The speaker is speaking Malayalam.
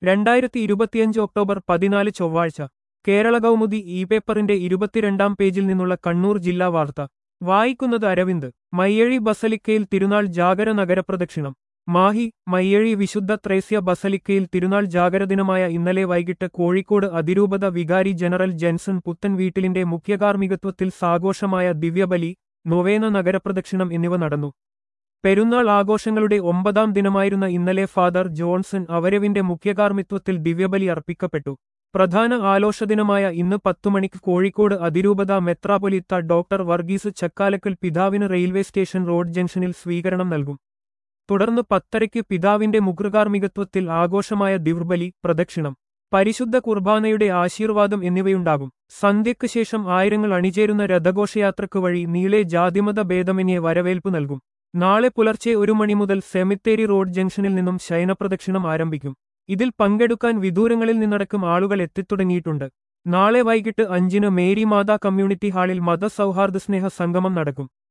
രണ്ടായിരത്തി ഇരുപത്തിയഞ്ച് ഒക്ടോബർ പതിനാല് ചൊവ്വാഴ്ച കേരള കൗമുദി ഇ പേപ്പറിന്റെ ഇരുപത്തിരണ്ടാം പേജിൽ നിന്നുള്ള കണ്ണൂർ ജില്ലാ വാർത്ത വായിക്കുന്നത് അരവിന്ദ് മയ്യഴി ബസലിക്കയിൽ തിരുനാൾ ജാഗര നഗരപ്രദക്ഷിണം മാഹി മയ്യഴി വിശുദ്ധ ത്രേസ്യ ബസലിക്കയിൽ തിരുനാൾ ജാഗര ദിനമായ ഇന്നലെ വൈകിട്ട് കോഴിക്കോട് അതിരൂപത വികാരി ജനറൽ ജെൻസൺ പുത്തൻ വീട്ടിലിന്റെ മുഖ്യകാർമ്മികത്വത്തിൽ സാഘോഷമായ ദിവ്യബലി നൊവേന നഗരപ്രദക്ഷിണം എന്നിവ നടന്നു പെരുന്നാൾ ആഘോഷങ്ങളുടെ ഒമ്പതാം ദിനമായിരുന്ന ഇന്നലെ ഫാദർ ജോൺസൺ അവരവിന്റെ മുഖ്യകാർമ്മിത്വത്തിൽ ദിവ്യബലി അർപ്പിക്കപ്പെട്ടു പ്രധാന ആലോഷദിനമായ ഇന്ന് പത്തുമണിക്ക് കോഴിക്കോട് അതിരൂപത മെത്രാപൊലിത്ത ഡോക്ടർ വർഗീസ് ചക്കാലക്കൽ പിതാവിന് റെയിൽവേ സ്റ്റേഷൻ റോഡ് ജംഗ്ഷനിൽ സ്വീകരണം നൽകും തുടർന്ന് പത്തരയ്ക്ക് പിതാവിന്റെ മുഖ്യകാർമ്മികത്വത്തിൽ ആഘോഷമായ ദിവ്ബലി പ്രദക്ഷിണം പരിശുദ്ധ കുർബാനയുടെ ആശീർവാദം എന്നിവയുണ്ടാകും സന്ധ്യയ്ക്ക് ശേഷം ആയിരങ്ങൾ അണിചേരുന്ന രഥഘോഷയാത്രയ്ക്ക് വഴി നീളെ ജാതിമത ഭേദമന്യേ വരവേൽപ്പ് നൽകും നാളെ പുലർച്ചെ ഒരു മണി മുതൽ സെമിത്തേരി റോഡ് ജംഗ്ഷനിൽ നിന്നും ശയനപ്രദക്ഷിണം ആരംഭിക്കും ഇതിൽ പങ്കെടുക്കാൻ വിദൂരങ്ങളിൽ നിന്നടക്കം ആളുകൾ എത്തിത്തുടങ്ങിയിട്ടുണ്ട് നാളെ വൈകിട്ട് അഞ്ചിന് മേരി മാതാ കമ്മ്യൂണിറ്റി ഹാളിൽ മതസൗഹാർദ്ദ സ്നേഹ സംഗമം നടക്കും